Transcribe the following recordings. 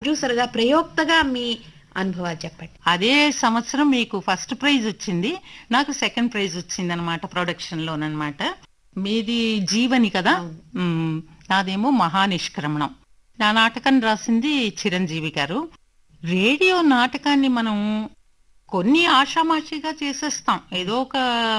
Producer గా ప్రయోక్తగా మీ అనుభవాలు చెప్పండి అదే సంవత్సరం మీకు ఫస్ట్ ప్రైజ్ వచ్చింది నాకు సెకండ్ ప్రైజ్ వచ్చింది అనమాట ప్రొడక్షన్ లోనమాట మీది జీవని కదా మ్మ్. నాదేమో మహానిష్క్రమణం నా నాటకాన్ని రాసింది చిరంజీవి గారు రేడియో నాటకాన్ని మనం కొన్ని ఆషామాషిగా చేసేస్తాం ఏదో ఒక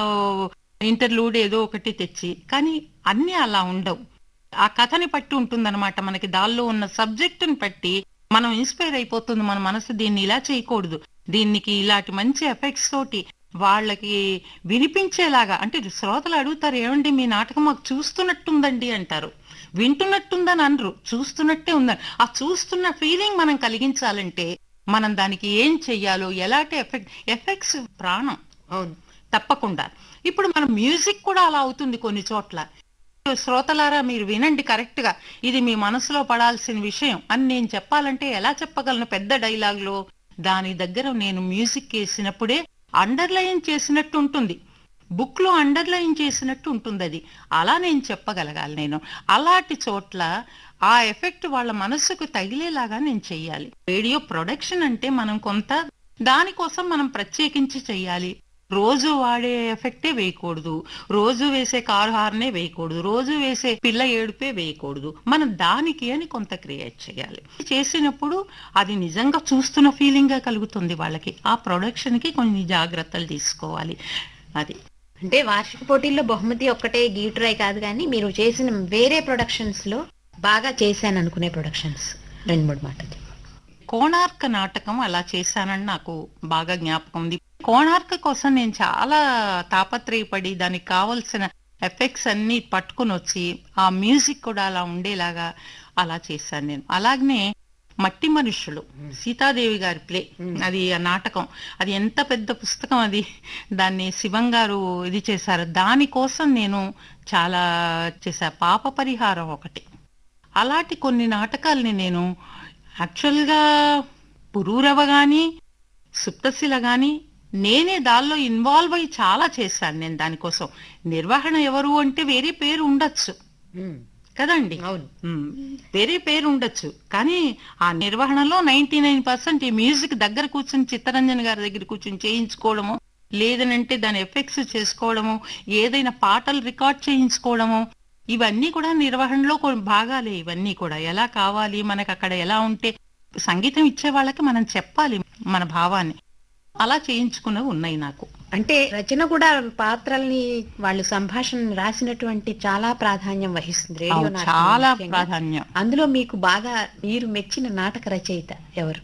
ఇంటర్లూడ్ ఏదో ఒకటి తెచ్చి కానీ అన్ని అలా ఉండవు ఆ కథని పట్టి ఉంటుందన్నమాట మనకి దానిలో ఉన్న సబ్జెక్టుని బట్టి మనం ఇన్స్పైర్ అయిపోతుంది మన మనసు దీన్ని ఇలా చేయకూడదు దీనికి ఇలాంటి మంచి ఎఫెక్ట్స్ తోటి వాళ్ళకి వినిపించేలాగా అంటే శ్రోతలు అడుగుతారు ఏమండి మీ నాటకం మాకు చూస్తున్నట్టుందండి అంటారు వింటున్నట్టుందని అనరు చూస్తున్నట్టే ఉందని ఆ చూస్తున్న ఫీలింగ్ మనం కలిగించాలంటే మనం దానికి ఏం చెయ్యాలో ఎలాంటి ఎఫెక్ట్ ఎఫెక్ట్స్ ప్రాణం అవును తప్పకుండా ఇప్పుడు మన మ్యూజిక్ కూడా అలా అవుతుంది కొన్ని చోట్ల శ్రోతలారా మీరు వినండి కరెక్ట్ గా ఇది మీ మనసులో పడాల్సిన విషయం అని నేను చెప్పాలంటే ఎలా చెప్పగలను పెద్ద డైలాగ్ లో దాని దగ్గర నేను మ్యూజిక్ వేసినప్పుడే అండర్లైన్ చేసినట్టు ఉంటుంది బుక్ లో అండర్లైన్ చేసినట్టు ఉంటుంది అది అలా నేను చెప్పగలగాలి నేను అలాంటి చోట్ల ఆ ఎఫెక్ట్ వాళ్ళ మనస్సుకు తగిలేలాగా నేను చెయ్యాలి రేడియో ప్రొడక్షన్ అంటే మనం కొంత దానికోసం మనం ప్రత్యేకించి చెయ్యాలి రోజు వాడే ఎఫెక్టే వేయకూడదు రోజు వేసే కారు హార్నే వేయకూడదు రోజు వేసే పిల్ల ఏడుపే వేయకూడదు మనం దానికి అని కొంత క్రియేట్ చేయాలి చేసినప్పుడు అది నిజంగా చూస్తున్న ఫీలింగ్ గా కలుగుతుంది వాళ్ళకి ఆ ప్రొడక్షన్ కి కొన్ని జాగ్రత్తలు తీసుకోవాలి అది అంటే వార్షిక పోటీల్లో బహుమతి ఒక్కటే గీటురాయ్ కాదు కానీ మీరు చేసిన వేరే ప్రొడక్షన్స్ లో బాగా చేశాను అనుకునే ప్రొడక్షన్స్ రెండు మూడు మాటలు కోణార్క నాటకం అలా చేశానని నాకు బాగా జ్ఞాపకం ఉంది కోణార్క కోసం నేను చాలా తాపత్రయపడి దానికి కావలసిన ఎఫెక్ట్స్ అన్ని పట్టుకొని వచ్చి ఆ మ్యూజిక్ కూడా అలా ఉండేలాగా అలా చేశాను నేను అలాగనే మట్టి మనుషులు సీతాదేవి గారి ప్లే అది ఆ నాటకం అది ఎంత పెద్ద పుస్తకం అది దాన్ని శివం గారు ఇది చేశారు దానికోసం నేను చాలా చేశా పాప పరిహారం ఒకటి అలాంటి కొన్ని నాటకాల్ని నేను యాక్చువల్గా పురూరవ గాని సుప్తశిల గాని నేనే దానిలో ఇన్వాల్వ్ అయ్యి చాలా చేశాను నేను దానికోసం నిర్వహణ ఎవరు అంటే వేరే పేరు ఉండొచ్చు కదండి అవును మ్మ్. వేరే పేరు ఉండొచ్చు కానీ ఆ నిర్వహణలో నైన్టీ నైన్ పర్సెంట్ ఈ మ్యూజిక్ దగ్గర కూర్చుని చిత్తరంజన్ గారి దగ్గర కూర్చుని చేయించుకోవడము లేదనంటే దాని ఎఫెక్ట్స్ చేసుకోవడము ఏదైనా పాటలు రికార్డ్ చేయించుకోవడము ఇవన్నీ కూడా నిర్వహణలో కొన్ని భాగాలే ఇవన్నీ కూడా ఎలా కావాలి మనకు అక్కడ ఎలా ఉంటే సంగీతం ఇచ్చే వాళ్ళకి మనం చెప్పాలి మన భావాన్ని అలా చేయించుకున్నవి ఉన్నాయి నాకు అంటే రచన కూడా పాత్రల్ని వాళ్ళు సంభాషణ రాసినటువంటి చాలా ప్రాధాన్యం వహిస్తుంది రేడియో అవును, నాటకం చాలా ముఖ్యంగా. ప్రాధాన్యం అందులో మీకు బాగా మీరు మెచ్చిన నాటక రచయిత ఎవరు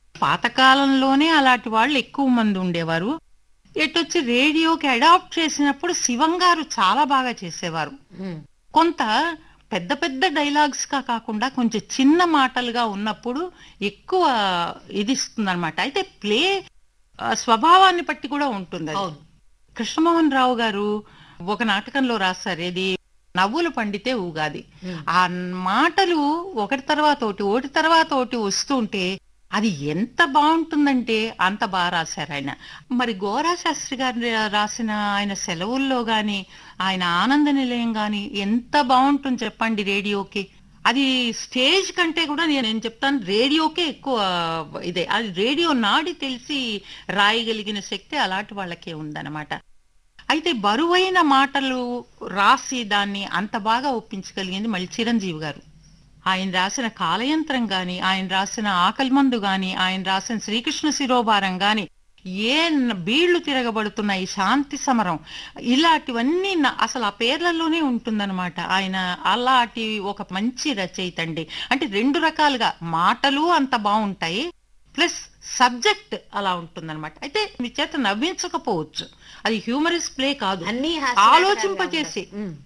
పాతకాలంలోనే అలాంటి వాళ్ళు ఎక్కువ మంది ఉండేవారు ఎటొచ్చి రేడియోకి అడాప్ట్ చేసినప్పుడు శివం గారు చాలా బాగా చేసేవారు కొంత పెద్ద పెద్ద డైలాగ్స్ గా కాకుండా కొంచెం చిన్న మాటలుగా ఉన్నప్పుడు ఎక్కువ ఇది ఇస్తుంది అయితే ప్లే స్వభావాన్ని బట్టి కూడా ఉంటుంది అది. అవును కృష్ణమోహన్ రావు గారు ఒక నాటకంలో రాశారు ఇది నవ్వులు పండితే ఊగాది ఆ మాటలు ఒకటి తర్వాత ఒకటి ఒకటి తర్వాత ఒకటి వస్తుంటే అది ఎంత బాగుంటుందంటే అంత బాగా రాశారు ఆయన మరి గోరా శాస్త్రి గారు రాసిన ఆయన సెలవుల్లో గాని ఆయన ఆనంద నిలయం గాని ఎంత బాగుంటుంది చెప్పండి రేడియోకి అది స్టేజ్ కంటే కూడా నేను ఏం చెప్తాను రేడియోకే ఎక్కువ ఇదే అది రేడియో నాడి తెలిసి రాయగలిగిన శక్తి అలాంటి వాళ్ళకే ఉందన్నమాట అయితే బరువైన మాటలు రాసి దాన్ని అంత బాగా ఒప్పించగలిగింది మళ్ళీ చిరంజీవి గారు ఆయన రాసిన కాలయంత్రం గాని ఆయన రాసిన ఆకలి మందు గాని ఆయన రాసిన శ్రీకృష్ణ శిరోభారం గాని ఏ న- బీళ్లు తిరగబడుతున్నాయి శాంతి సమరం ఇలాంటివన్నీ నా- అసలు ఆ పేర్లలోనే ఉంటుందన్నమాట ఆయన అలాంటి ఒక మంచి రచయిత అండి అంటే రెండు రకాలుగా మాటలు అంత బాగుంటాయి ప్లస్ సబ్జెక్ట్ అలా ఉంటుందన్నమాట అయితే మీ చేత నవ్వించకపోవచ్చు అది హ్యూమరస్ ప్లే కాదు అన్ని ఆలోచింపజేసి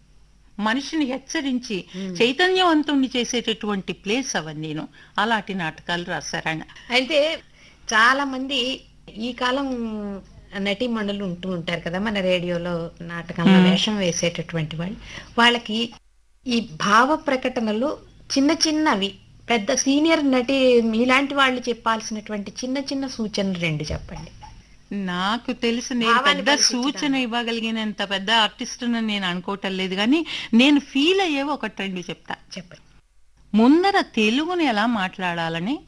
మనిషిని హెచ్చరించి చైతన్యవంతుణ్ణి చేసేటటువంటి ప్లేస్ అవన్నీను అలాంటి నాటకాలు రాశారు ఆయన అయితే చాలా మంది ఈ కాలం నటీ మండలు ఉంటూ ఉంటారు కదా మన రేడియోలో నాటకంలో వేషం వేసేటటువంటి వాళ్ళు వాళ్ళకి ఈ భావ ప్రకటనలు చిన్న చిన్నవి పెద్ద సీనియర్ నటి మీలాంటి వాళ్ళు చెప్పాల్సినటువంటి చిన్న చిన్న సూచనలు రెండు చెప్పండి నాకు తెలిసి నేను భావాన్ని పెద్ద పలికించడానికి. సూచన ఇవ్వగలిగినంత పెద్ద ఆర్టిస్ట్ నేను అనుకోవటం లేదు కానీ నేను ఫీల్ అయ్యేవి ఒకటి రెండు చెప్తా చెప్పండి ముందర తెలుగుని ఎలా మాట్లాడాలని